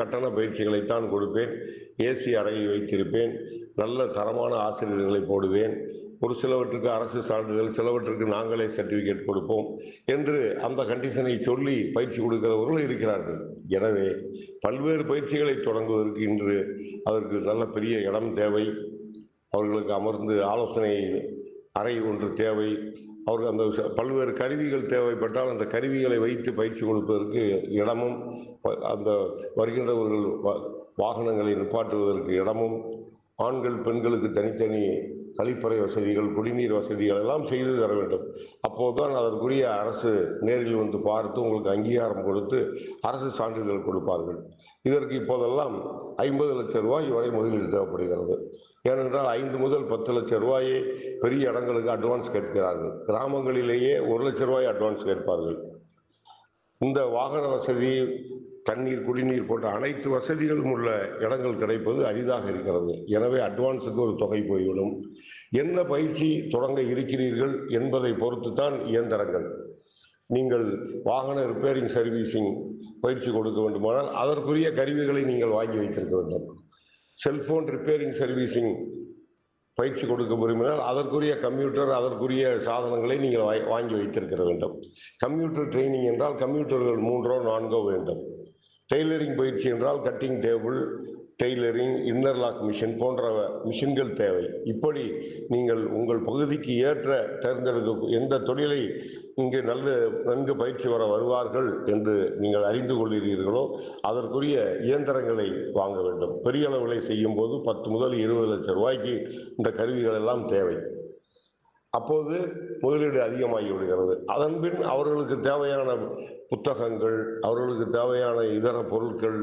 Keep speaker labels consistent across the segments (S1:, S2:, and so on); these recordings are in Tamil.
S1: கட்டண பயிற்சிகளைத்தான் கொடுப்பேன் ஏசி அறையை வைத்திருப்பேன் நல்ல தரமான ஆசிரியர்களை போடுவேன் ஒரு சிலவற்றுக்கு அரசு சான்றிதழ் சிலவற்றுக்கு நாங்களே சர்டிபிகேட் கொடுப்போம் என்று அந்த கண்டிஷனை சொல்லி பயிற்சி கொடுக்கிறவர்கள் இருக்கிறார்கள் எனவே பல்வேறு பயிற்சிகளை தொடங்குவதற்கு இன்று அதற்கு நல்ல பெரிய இடம் தேவை அவர்களுக்கு அமர்ந்து ஆலோசனை அறை ஒன்று தேவை அவர்கள் அந்த ச- பல்வேறு கருவிகள் தேவைப்பட்டால் அந்த கருவிகளை வைத்து பயிற்சி கொடுப்பதற்கு இடமும் ப- அந்த வருகின்றவர்கள் வா- வாகனங்களை நிப்பாட்டுவதற்கு இடமும் ஆண்கள் பெண்களுக்கு தனித்தனி கழிப்பறை வசதிகள் குடிநீர் வசதிகள் எல்லாம் செய்து தர வேண்டும் அப்போதுதான் அதற்குரிய அரசு நேரில் வந்து பார்த்து உங்களுக்கு அங்கீகாரம் கொடுத்து அரசு சான்றிதழ் கொடுப்பார்கள் இதற்கு இப்போதெல்லாம் ஐம்பது லட்சம் ரூபாய் வரை முதலீடு தேவைப்படுகிறது ஏனென்றால் ஐந்து முதல் பத்து லட்சம் ரூபாயை பெரிய இடங்களுக்கு அட்வான்ஸ் கேட்கிறார்கள் கிராமங்களிலேயே ஒரு லட்சம் ரூபாய் அட்வான்ஸ் கேட்பார்கள் இந்த வாகன வசதி தண்ணீர் குடிநீர் போன்ற அனைத்து வசதிகளும் உள்ள இடங்கள் கிடைப்பது அரிதாக இருக்கிறது எனவே அட்வான்ஸுக்கு ஒரு தொகை போய்விடும் என்ன பயிற்சி தொடங்க இருக்கிறீர்கள் என்பதை பொறுத்து தான் இயந்திரங்கள் நீங்கள் வாகன ரிப்பேரிங் சர்வீசிங் பயிற்சி கொடுக்க வேண்டுமானால் அதற்குரிய கருவிகளை நீங்கள் வாங்கி வைத்திருக்க வேண்டும் செல்போன் ரிப்பேரிங் சர்வீசிங் பயிற்சி கொடுக்க விரும்பினால் அதற்குரிய கம்ப்யூட்டர் அதற்குரிய சாதனங்களை நீங்கள் வாய்- வாங்கி வைத்திருக்க வேண்டும் கம்ப்யூட்டர் ட்ரைனிங் என்றால் கம்ப்யூட்டர்கள் மூன்றோ நான்கோ வேண்டும் டெய்லரிங் பயிற்சி என்றால் cutting table tailoring interlock machine போன்ற மிஷின்கள் தேவை இப்படி நீங்கள் உங்கள் பகுதிக்கு ஏற்ற தேர்ந்தெடுக்க எந்த தொழிலை இங்கு நல்ல நன்கு பயிற்சி வர வருவார்கள் என்று நீங்கள் அறிந்து கொள்கிறீர்களோ அதற்குரிய இயந்திரங்களை வாங்க வேண்டும் பெரிய அளவிலை செய்யும் போது பத்து முதல் இருபது லட்சம் ரூபாய்க்கு இந்த கருவிகள் எல்லாம் தேவை அப்போது முதலீடு அதிகமாகி விடுகிறது அதன் பின் அவர்களுக்கு தேவையான புத்தகங்கள் அவர்களுக்கு தேவையான இதர பொருட்கள்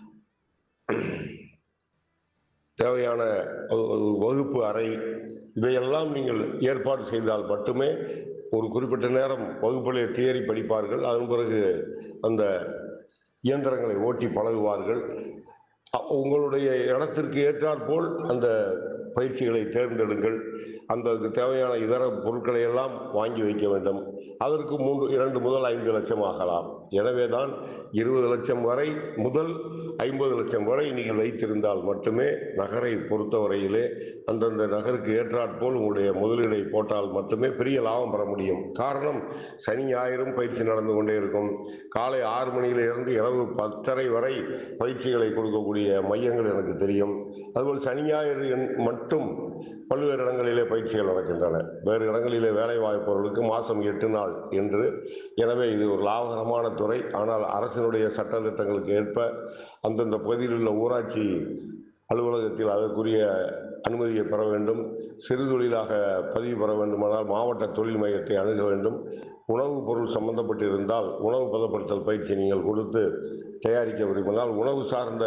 S1: தேவையான ஒரு- ஒரு வகுப்பு அறை இவையெல்லாம் நீங்கள் ஏற்பாடு செய்தால் மட்டுமே ஒரு குறிப்பிட்ட நேரம் வகுப்பிலே தியரி படிப்பார்கள் அதன் பிறகு அந்த இயந்திரங்களை ஓட்டி பழகுவார்கள் அ- உங்களுடைய இடத்திற்கு ஏற்றாற்போல் அந்த பயிற்சிகளை தேர்ந்தெடுங்கள் அந்த அதுக்கு தேவையான இதர பொருட்களை எல்லாம் வாங்கி வைக்க வேண்டும் அதற்கு மூன்று இரண்டு முதல் ஐந்து லட்சம் ஆகலாம் எனவே தான் இருபது லட்சம் வரை முதல் ஐம்பது லட்சம் வரை நீங்கள் வைத்திருந்தால் மட்டுமே நகரை பொறுத்தவரையிலே அந்தந்த நகருக்கு ஏற்றாற்போல் உங்களுடைய முதலீடை போட்டால் மட்டுமே பெரிய லாபம் பெற முடியும் காரணம் சனி ஞாயிறும் பயிற்சி நடந்து கொண்டே இருக்கும் காலை ஆறு மணியிலிருந்து இரவு பத்தரை வரை பயிற்சிகளை கொடுக்கக்கூடிய மையங்கள் எனக்கு தெரியும் அதுபோல் சனி ஞாயிறு என் மட்டும் பல்வேறு இடங்களிலே பயிற்சிகள் நடக்கின்றன வேறு இடங்களிலே வேலை வாய்ப்பவர்களுக்கு மாதம் எட்டு நாள் என்று எனவே இது ஒரு லாபகரமான துறை ஆனால் அரசினுடைய சட்டத்திட்டங்களுக்கு ஏற்ப அந்தந்த பகுதியில் உள்ள ஊராட்சி அலுவலகத்தில் அதற்குரிய அனுமதியை பெற வேண்டும் சிறு தொழிலாக பதிவு பெற வேண்டுமானால் மாவட்ட தொழில் மையத்தை அணுக வேண்டும் உணவுப் பொருள் சம்பந்தப்பட்டிருந்தால் உணவு பதப்படுத்தல் பயிற்சி நீங்கள் கொடுத்து தயாரிக்க விரும்பினால் உணவு சார்ந்த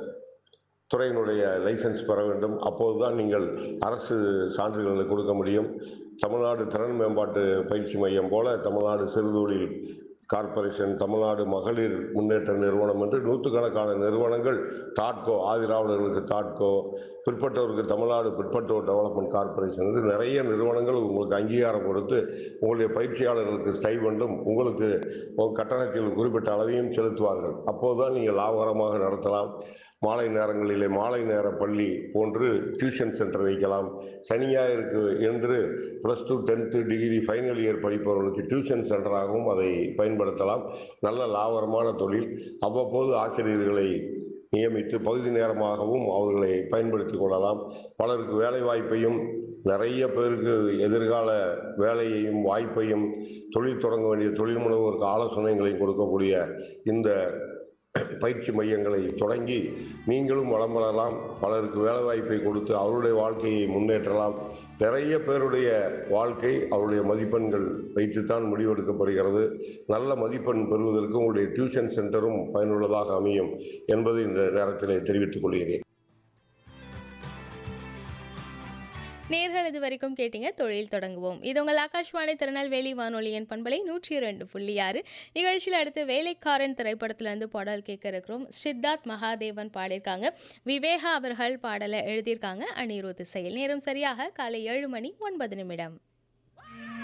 S1: துறையினுடைய லைசன்ஸ் பெற வேண்டும் அப்போதுதான் நீங்கள் அரசு சான்றிதழ்களை கொடுக்க முடியும் தமிழ்நாடு திறன் மேம்பாட்டு பயிற்சி மையம் போல தமிழ்நாடு சிறுதொழில் கார்ப்பரேஷன் தமிழ்நாடு மகளிர் முன்னேற்ற நிறுவனம் என்று நூற்றுக்கணக்கான நிறுவனங்கள் தாட்கோ ஆதிராவிடர்களுக்கு தாட்கோ பிற்பட்டோருக்கு தமிழ்நாடு பிற்பட்டோர் டெவலப்மெண்ட் கார்ப்பரேஷன் என்று நிறைய நிறுவனங்கள் உங்களுக்கு அங்கீகாரம் கொடுத்து உங்களுடைய பயிற்சியாளர்களுக்கு ஸ்டைபண்டும் உங்களுக்கு ஒரு கட்டணத்தில் குறிப்பிட்ட அளவையும் செலுத்துவார்கள் அப்போதுதான் நீங்கள் லாபகரமாக நடத்தலாம் மாலை நேரங்களிலே மாலை நேர பள்ளி போன்று டியூஷன் சென்டர் வைக்கலாம் சனி ஞாயிறுக்கு என்று plus two tenth degree final year படிப்பவர்களுக்கு டியூஷன் சென்டராகவும் அதை பயன்படுத்தலாம் நல்ல லாபகரமான தொழில் அவ்வப்போது ஆசிரியர்களை நியமித்து பகுதி நேரமாகவும் அவர்களை பயன்படுத்திக் கொள்ளலாம் பலருக்கு வேலை வாய்ப்பையும் நிறைய பேருக்கு எதிர்கால வேலையையும் வாய்ப்பையும் தொழில் தொடங்க வேண்டிய தொழில் முனைவோருக்கு ஆலோசனைகளையும் கொடுக்கக்கூடிய இந்த பயிற்சி மையங்களை தொடங்கி நீங்களும் வளம் வளரலாம் பலருக்கு வேலை வாய்ப்பை கொடுத்து அவருடைய வாழ்க்கையை முன்னேற்றலாம் நிறைய பேருடைய வாழ்க்கை அவருடைய மதிப்பெண்கள் வைத்துத்தான் முடிவெடுக்கப்படுகிறது நல்ல மதிப்பெண் பெறுவதற்கு உங்களுடைய டியூஷன் சென்டரும் பயனுள்ளதாக அமையும் என்பதை இந்த நேரத்திலே தெரிவித்துக் கொள்கிறேன்
S2: நேர்கள் இது வரைக்கும் கேட்டீங்க தொழில் தொடங்குவோம் இது உங்கள் ஆகாஷ்வாணி திருநெல்வேலி வானொலியின் பண்பலை நூற்றி ரெண்டு புள்ளி ஆறு நிகழ்ச்சியில் அடுத்து வேலைக்காரன் திரைப்படத்திலிருந்து பாடல் கேட்க இருக்கிறோம் சித்தார்த் மகாதேவன் பாடியிருக்காங்க விவேகா அவர்கள் பாடலை எழுதியிருக்காங்க அனிருத் இசையில் நேரம் சரியாக காலை ஏழு மணி ஒன்பது நிமிடம்